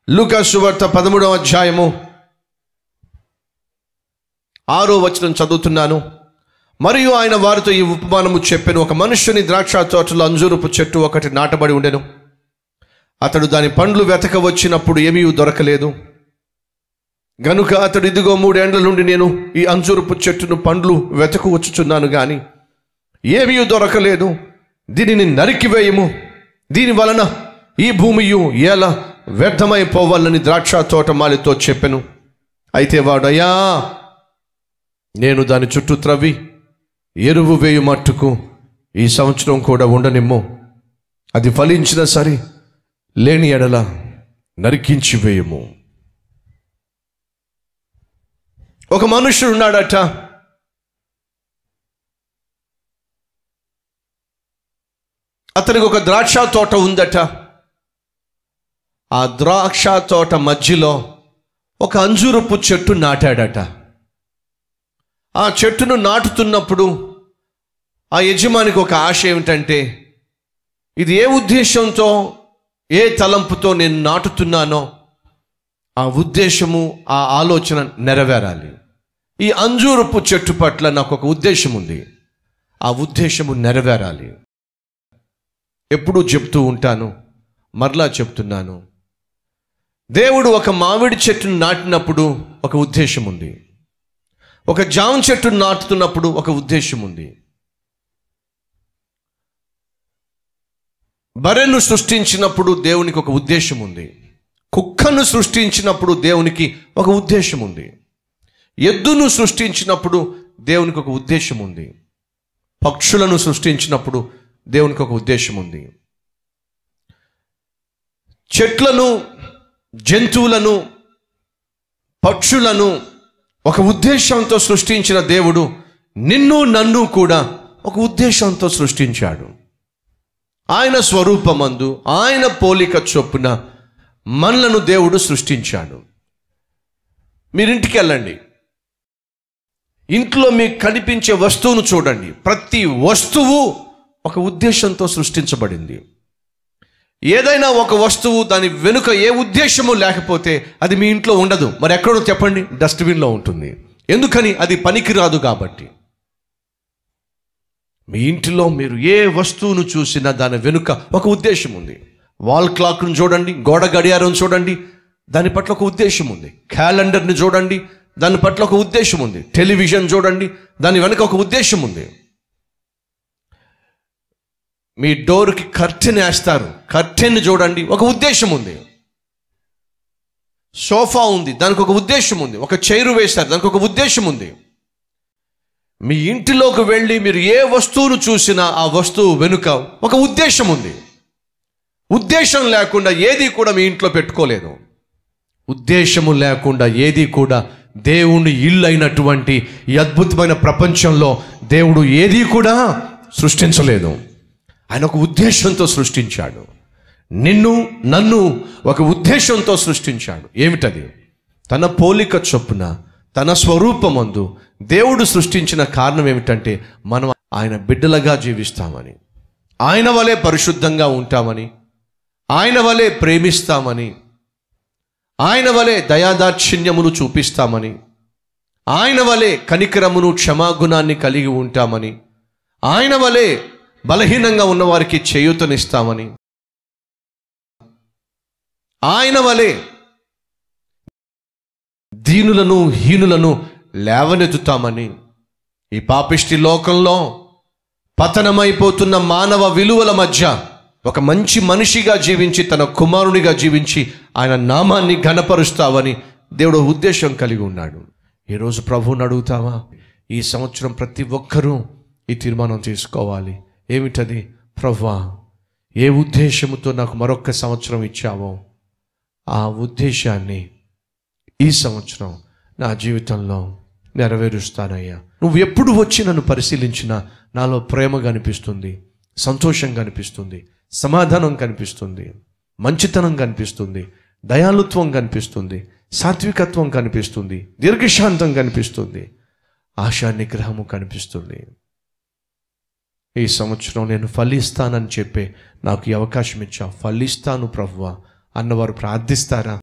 లూకాసు వార్త పదమూడవ అధ్యాయము ఆరో వచనం చదువుతున్నాను మరియు ఆయన వారితో ఈ ఉపమానము చెప్పెను ఒక మనుష్యుని ద్రాక్ష తోటలో అంజూరపు చెట్టు ఒకటి నాటబడి ఉండెను అతడు దాని పండ్లు వెతక వచ్చినప్పుడు ఏమీ దొరకలేదు గనుక అతడు ఇదిగో మూడేండ్ల నుండి నేను ఈ అంజూరపు చెట్టును పండ్లు వెతకు వచ్చుచున్నాను గాని ఏమీ దొరకలేదు దీనిని నరికివేయము దీని వలన ఈ భూమియు ఎలా వ్యర్థమైపోవాలని ద్రాక్ష తోటమాలితో చెప్పెను అయితే వాడయ్యా నేను దాని చుట్టూ త్రవ్వి ఎరువు వేయు మట్టుకు ఈ సంవత్సరం కూడా ఉండనిమ్ము అది ఫలించిన సరే లేని ఎడల నరికించి వేయము ఒక మనుషుడు ఉన్నాడట అతనికి ఒక ద్రాక్ష తోట ఉందట ఆ ద్రాక్ష తోట మధ్యలో ఒక అంజూరపు చెట్టు నాటాడట ఆ చెట్టును నాటుతున్నప్పుడు ఆ యజమానికి ఒక ఆశ ఏమిటంటే ఇది ఏ ఉద్దేశంతో ఏ తలంపుతో నేను నాటుతున్నానో ఆ ఉద్దేశము ఆ ఆలోచన నెరవేరాలి ఈ అంజూరపు చెట్టు పట్ల నాకు ఒక ఉద్దేశం ఉంది ఆ ఉద్దేశము నెరవేరాలి ఎప్పుడూ చెప్తూ ఉంటాను మరలా చెప్తున్నాను దేవుడు ఒక మామిడి చెట్టును నాటినప్పుడు ఒక ఉద్దేశం ఉంది ఒక జామ చెట్టును నాటుతున్నప్పుడు ఒక ఉద్దేశం ఉంది బర్రెను సృష్టించినప్పుడు దేవునికి ఒక ఉద్దేశం ఉంది కుక్కను సృష్టించినప్పుడు దేవునికి ఒక ఉద్దేశం ఉంది ఎద్దును సృష్టించినప్పుడు దేవునికి ఒక ఉద్దేశం ఉంది పక్షులను సృష్టించినప్పుడు దేవునికి ఒక ఉద్దేశం ఉంది చెట్లను జంతువులను పక్షులను ఒక ఉద్దేశంతో సృష్టించిన దేవుడు నిన్ను నన్ను కూడా ఒక ఉద్దేశంతో సృష్టించాడు ఆయన స్వరూపమందు ఆయన పోలిక చొప్పున మనలను దేవుడు సృష్టించాడు మీరింటికి వెళ్ళండి ఇంట్లో మీకు కనిపించే వస్తువును చూడండి ప్రతి వస్తువు ఒక ఉద్దేశంతో సృష్టించబడింది ఏదైనా ఒక వస్తువు దాని వెనుక ఏ ఉద్దేశము లేకపోతే అది మీ ఇంట్లో ఉండదు మరి ఎక్కడో చెప్పండి డస్ట్బిన్లో ఉంటుంది ఎందుకని అది పనికిరాదు కాబట్టి మీ ఇంటిలో మీరు ఏ వస్తువును చూసినా దాని వెనుక ఒక ఉద్దేశం ఉంది వాల్ క్లాక్ను చూడండి గోడ గడియారం చూడండి దాని పట్ల ఒక ఉద్దేశం ఉంది క్యాలెండర్ని చూడండి దాని పట్ల ఒక ఉద్దేశం ఉంది టెలివిజన్ చూడండి దాని వెనుక ఒక ఉద్దేశం ఉంది మీ డోర్కి కర్టెన్ వేస్తారు కర్టెన్ చూడండి ఒక ఉద్దేశం ఉంది సోఫా ఉంది దానికి ఒక ఉద్దేశం ఉంది ఒక చైరు వేస్తారు దానికి ఒక ఉద్దేశం ఉంది మీ ఇంటిలోకి వెళ్ళి మీరు ఏ వస్తువును చూసినా ఆ వస్తువు వెనుక ఒక ఉద్దేశం ఉంది ఉద్దేశం లేకుండా ఏది కూడా మీ ఇంట్లో పెట్టుకోలేదు ఉద్దేశము లేకుండా ఏది కూడా దేవుని ఇల్లు అయినటువంటి ఈ అద్భుతమైన ప్రపంచంలో దేవుడు ఏది కూడా సృష్టించలేదు ఆయన ఒక ఉద్దేశంతో సృష్టించాడు నిన్ను నన్ను ఒక ఉద్దేశంతో సృష్టించాడు ఏమిటది తన పోలిక చొప్పున తన స్వరూపమందు దేవుడు సృష్టించిన కారణం ఏమిటంటే మనం ఆయన బిడ్డలుగా జీవిస్తామని ఆయన వలె పరిశుద్ధంగా ఉంటామని ఆయన వలె ప్రేమిస్తామని ఆయన వలె దయాదాక్షిణ్యమును చూపిస్తామని ఆయన వలె కనికరమును క్షమాగుణాన్ని కలిగి ఉంటామని ఆయన వలె బలహీనంగా ఉన్నవారికి చేయూతనిస్తామని ఆయన వలె దీనులను హీనులను లేవనెత్తుతామని ఈ పాపిష్టి లోకంలో పతనమైపోతున్న మానవ విలువల మధ్య ఒక మంచి మనిషిగా జీవించి తన కుమారునిగా జీవించి ఆయన నామాన్ని ఘనపరుస్తావని దేవుడు ఉద్దేశం కలిగి ఉన్నాడు ఈరోజు ప్రభువుని అడుగుతావా ఈ సంవత్సరం ప్రతి ఒక్కరూ ఈ తీర్మానం తీసుకోవాలి ఏమిటది ప్రభువా ఏ ఉద్దేశముతో నాకు మరొక్క సంవత్సరం ఇచ్చావో ఆ ఉద్దేశాన్ని ఈ సంవత్సరం నా జీవితంలో నెరవేరుస్తానయ్యా నువ్వు ఎప్పుడు వచ్చి నన్ను పరిశీలించినా నాలో ప్రేమ కనిపిస్తుంది సంతోషం కనిపిస్తుంది సమాధానం కనిపిస్తుంది మంచితనం కనిపిస్తుంది దయాలుత్వం కనిపిస్తుంది సాత్వికత్వం కనిపిస్తుంది దీర్ఘశాంతం కనిపిస్తుంది ఆశా నిగ్రహము కనిపిస్తుంది ఈ సంవత్సరం నేను ఫలిస్తానని చెప్పే నాకు ఈ అవకాశం ఇచ్చా ఫలిస్తాను ప్రభువా అన్నవారు ప్రార్థిస్తారా